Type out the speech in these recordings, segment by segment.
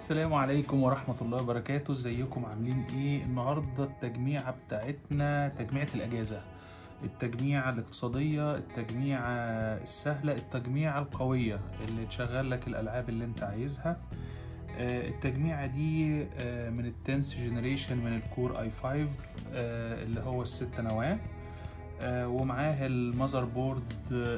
السلام عليكم ورحمة الله وبركاته ازيكم عاملين ايه النهاردة التجميعة بتاعتنا تجميعة الأجازة التجميعة الاقتصادية التجميعة السهلة التجميعة القوية اللي تشغل لك الألعاب اللي انت عايزها آه، التجميعة دي آه، من التنس جنريشن من الكور اي 5 آه، اللي هو الست نواة آه، ومعاه المذر بورد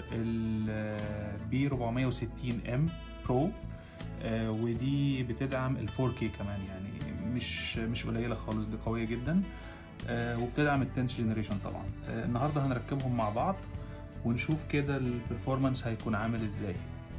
البي 460 ام برو آه، ودي بتدعم ال 4K كمان يعني مش مش قليله خالص دي قويه جدا آه، وبتدعم التنس جنريشن طبعا آه، النهارده هنركبهم مع بعض ونشوف كده البرفورمانس هيكون عامل ازاي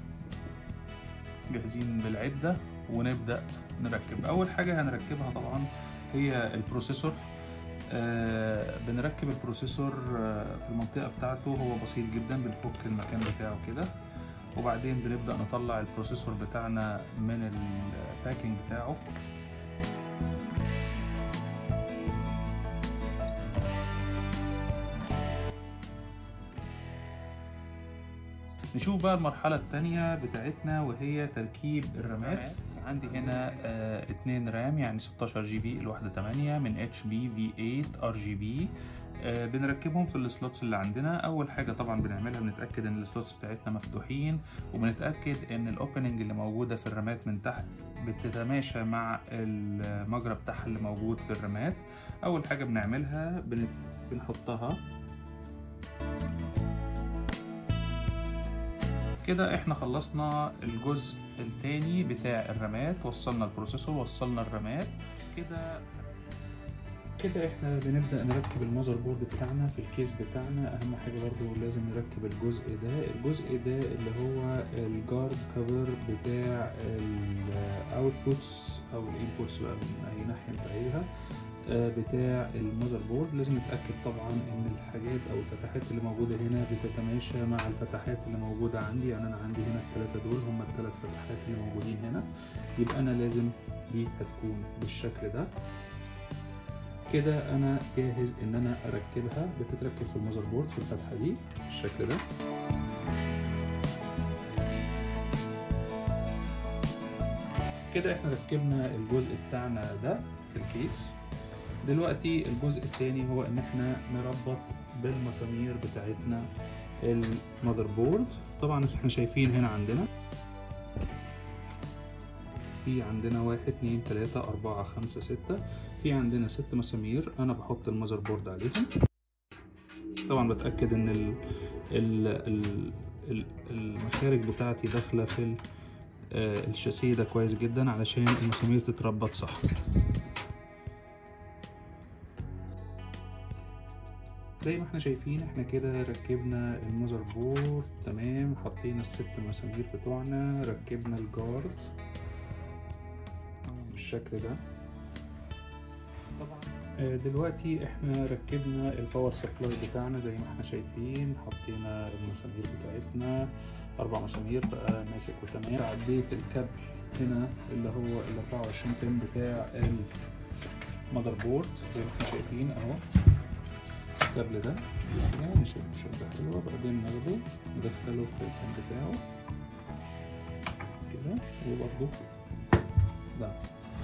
جاهزين بالعده ونبدا نركب اول حاجه هنركبها طبعا هي البروسيسور آه بنركب البروسيسور آه في المنطقه بتاعته هو بسيط جدا بنفك المكان بتاعه كده وبعدين بنبدأ نطلع البروسيسور بتاعنا من الباكينج بتاعه نشوف بقى المرحلة التانية بتاعتنا وهي تركيب الرامات عندي هنا آه اتنين رام يعني 16 جي بي الواحدة 8 من اتش بي في 8 ار جي بي آه بنركبهم في السلوتس اللي عندنا اول حاجه طبعا بنعملها بنتاكد ان السلوتس بتاعتنا مفتوحين وبنتاكد ان الاوبننج اللي موجوده في الرامات من تحت بتتماشى مع المجرى بتاعها اللي موجود في الرامات اول حاجه بنعملها بن... بنحطها كده احنا خلصنا الجزء التاني بتاع الرامات وصلنا البروسيسور وصلنا الرامات كده كده احنا بنبدأ نركب المذر بورد بتاعنا في الكيس بتاعنا اهم حاجة برضو لازم نركب الجزء ده الجزء ده اللي هو الجارد كفر بتاع الاوتبوتس او الانبوتس بقى من اي ناحية انت عايزها بتاع المذر بورد لازم نتأكد طبعا ان الحاجات او الفتحات اللي موجودة هنا بتتماشى مع الفتحات اللي موجودة عندي يعني انا عندي هنا الثلاثة دول هم الثلاث فتحات اللي موجودين هنا يبقى انا لازم دي هتكون بالشكل ده كده انا جاهز ان انا اركبها بتتركب في المذر بورد في الفتحه دي بالشكل ده كده احنا ركبنا الجزء بتاعنا ده في الكيس دلوقتي الجزء الثاني هو ان احنا نربط بالمسامير بتاعتنا المذر بورد طبعا احنا شايفين هنا عندنا في عندنا واحد اتنين تلاتة أربعة خمسة ستة في عندنا ست مسامير أنا بحط المذر بورد عليهم طبعا بتأكد إن ال ال ال ال المخارج بتاعتي داخلة في الشاسيه ده كويس جدا علشان المسامير تتربط صح زي ما احنا شايفين احنا كده ركبنا المذر بورد تمام حطينا الست مسامير بتوعنا ركبنا الجارد بالشكل ده طبعا دلوقتي احنا ركبنا الباور سبلاي بتاعنا زي ما احنا شايفين حطينا المسامير بتاعتنا اربع مسامير بقى ماسك وتمام عديت الكابل هنا اللي هو ال 24 بن بتاع المذر بورد زي ما احنا شايفين اهو الكابل ده نشد شده حلوه بعدين ناخده ندخله في البن بتاعه كده وبرضه ده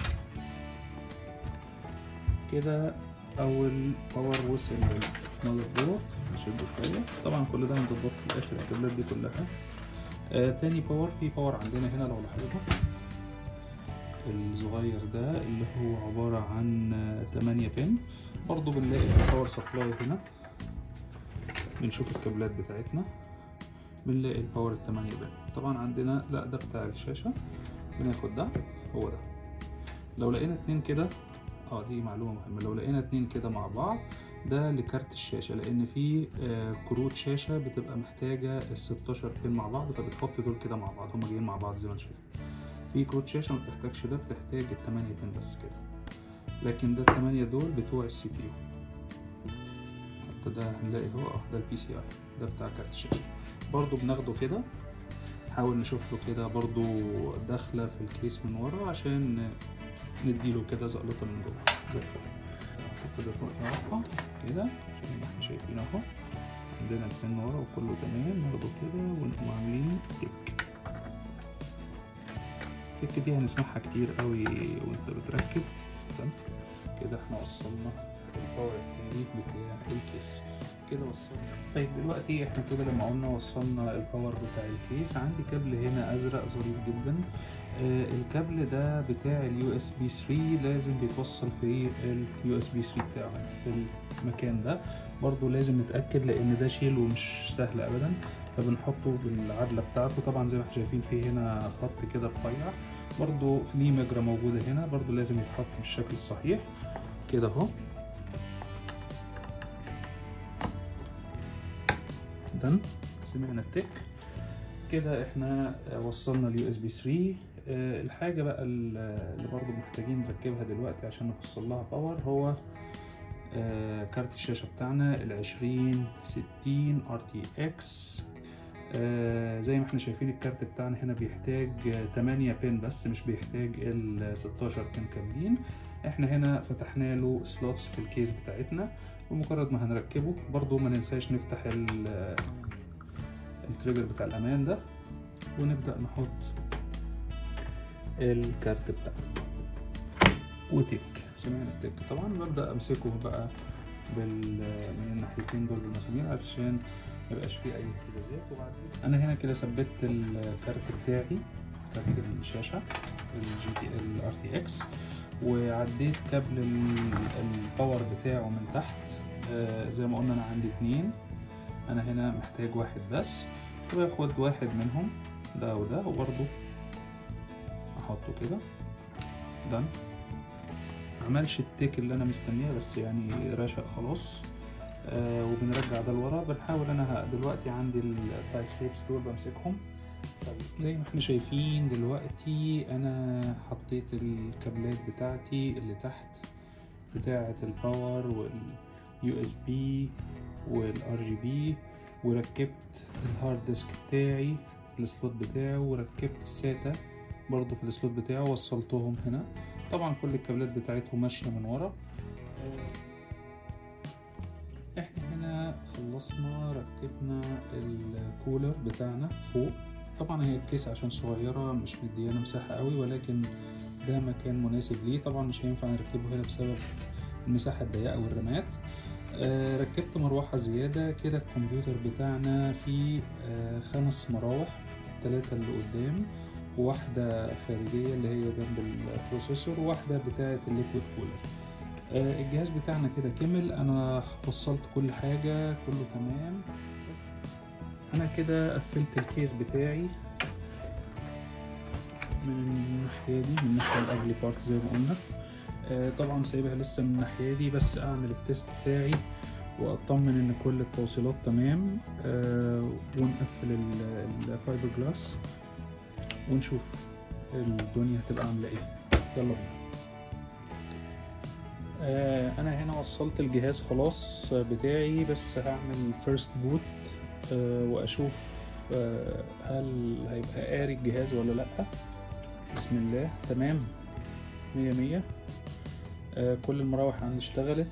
كده اول باور وصل للمذر بورد نشده شويه طبعا كل ده هنظبطه في الاخر الكابلات دي كلها آه تاني باور في باور عندنا هنا لو لاحظتوا الصغير ده اللي هو عبارة عن 8 بن برضو بنلاقي الباور سبلاي هنا بنشوف الكابلات بتاعتنا بنلاقي الباور ال 8 بن طبعا عندنا لا ده بتاع الشاشة بناخد ده هو ده لو لقينا اتنين كده اه دي معلومة مهمة لو لقينا اتنين كده مع بعض ده لكارت الشاشة لأن في آه كروت شاشة بتبقى محتاجة ال 16 بن مع بعض فبتحط دول كده مع بعض هما جايين مع بعض زي ما انت شايف في كروت شاشة ما بتحتاجش ده بتحتاج التمانية بن بس كده لكن ده التمانية دول بتوع السي بي يو حتى ده هنلاقي هو اه ده البي سي اي ده بتاع كارت الشاشة برضو بناخده كده نحاول نشوف له كده برضو داخلة في الكيس من ورا عشان نديله كده زقلطة من جوه زي الفل نحط ده فوق مرفع كده زي ما احنا شايفين اهو عندنا الفن ورا وكله تمام ناخده كده ونقوم عاملين تك التك دي هنسمعها كتير قوي وانت بتركب تمام كده احنا وصلنا الباور التاني بتاع الكيس كده وصلنا طيب دلوقتي احنا كده لما قلنا وصلنا الباور بتاع الكيس عندي كابل هنا ازرق ظريف جدا آه الكابل ده بتاع اليو اس بي 3 لازم بيتوصل في اليو اس بي 3 بتاعه في المكان ده برضو لازم نتاكد لان ده شيله مش سهل ابدا فبنحطه بالعدله بتاعته طبعا زي ما احنا شايفين في هنا خط كده رفيع برضو في مجرى موجوده هنا برضو لازم يتحط بالشكل الصحيح كده اهو دن سمعنا التك كده احنا وصلنا اليو اس بي 3 الحاجه بقى اللي برضو محتاجين نركبها دلوقتي عشان نفصل لها باور هو آه كارت الشاشة بتاعنا العشرين ستين ار تي اكس زي ما احنا شايفين الكارت بتاعنا هنا بيحتاج 8 بين بس مش بيحتاج ال 16 بين كاملين احنا هنا فتحنا له سلوتس في الكيس بتاعتنا بمجرد ما هنركبه برضو ما ننساش نفتح التريجر بتاع الامان ده ونبدأ نحط الكارت بتاعنا وتك سمعنا التك طبعا ببدا امسكه بقى بال من الناحيتين دول بالمسامير علشان ميبقاش فيه اي اهتزازات وبعدين انا هنا كده ثبت الكارت بتاعي كارت الشاشه الجي تي ال ار تي اكس وعديت كابل الباور بتاعه من تحت آه زي ما قلنا انا عندي اتنين انا هنا محتاج واحد بس واخد واحد منهم ده وده وبرضه احطه كده دن عملش التيك اللي انا مستنيها بس يعني رشق خلاص آه وبنرجع ده لورا بنحاول انا دلوقتي عندي التايت شيبس دول بمسكهم زي ما احنا شايفين دلوقتي انا حطيت الكابلات بتاعتي اللي تحت بتاعة الباور واليو اس بي والار جي بي وركبت الهارد ديسك بتاعي في السلوت بتاعه وركبت الساتا برضو في السلوت بتاعه وصلتهم هنا طبعا كل الكابلات بتاعتهم ماشيه من ورا احنا هنا خلصنا ركبنا الكولر بتاعنا فوق طبعا هي الكيس عشان صغيره مش مديانا مساحه قوي ولكن ده مكان مناسب ليه طبعا مش هينفع نركبه هنا بسبب المساحه الضيقه والرمات آه ركبت مروحه زياده كده الكمبيوتر بتاعنا فيه آه خمس مراوح ثلاثه اللي قدام وواحدة خارجية اللي هي جنب البروسيسور وواحدة بتاعة الليكويد كولر آه الجهاز بتاعنا كده كمل انا وصلت كل حاجة كله تمام انا كده قفلت الكيس بتاعي من الناحية دي من الناحية الأجلي بارت زي ما قلنا آه طبعا سايبها لسه من الناحية دي بس أعمل التيست بتاعي وأطمن إن كل التوصيلات تمام آه ونقفل الفايبر جلاس ونشوف الدنيا هتبقى عاملة ايه يلا بينا آه انا هنا وصلت الجهاز خلاص بتاعي بس هعمل فيرست بوت آه واشوف آه هل هيبقى قاري الجهاز ولا لا بسم الله تمام مية مية آه كل المراوح عندي اشتغلت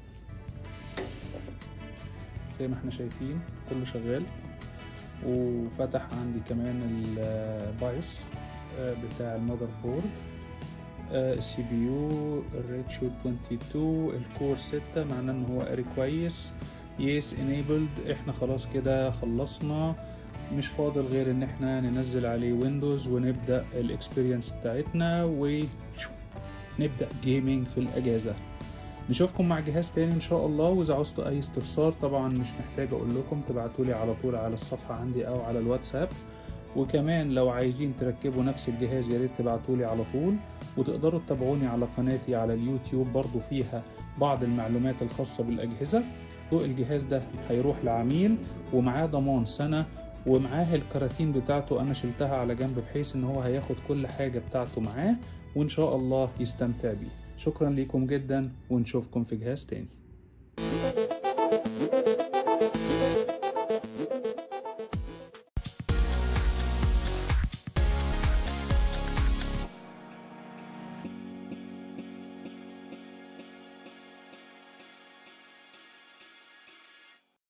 زي ما احنا شايفين كله شغال وفتح عندي كمان البايس بتاع المذر بورد السي بي يو الريتشو 22 الكور 6 معناه ان هو قاري كويس يس انيبلد احنا خلاص كده خلصنا مش فاضل غير ان احنا ننزل عليه ويندوز ونبدا الاكسبيرينس بتاعتنا ونبدا جيمنج في الاجازه نشوفكم مع جهاز تاني ان شاء الله واذا عوزتوا اي استفسار طبعا مش محتاج اقول لكم تبعتولي على طول على الصفحة عندي او على الواتساب وكمان لو عايزين تركبوا نفس الجهاز يا ريت تبعتولي على طول وتقدروا تتابعوني على قناتي على اليوتيوب برضو فيها بعض المعلومات الخاصة بالأجهزة ضوء الجهاز ده هيروح لعميل ومعاه ضمان سنة ومعاه الكراتين بتاعته أنا شلتها على جنب بحيث إن هو هياخد كل حاجة بتاعته معاه وإن شاء الله يستمتع بيه شكرا لكم جدا ونشوفكم في جهاز تاني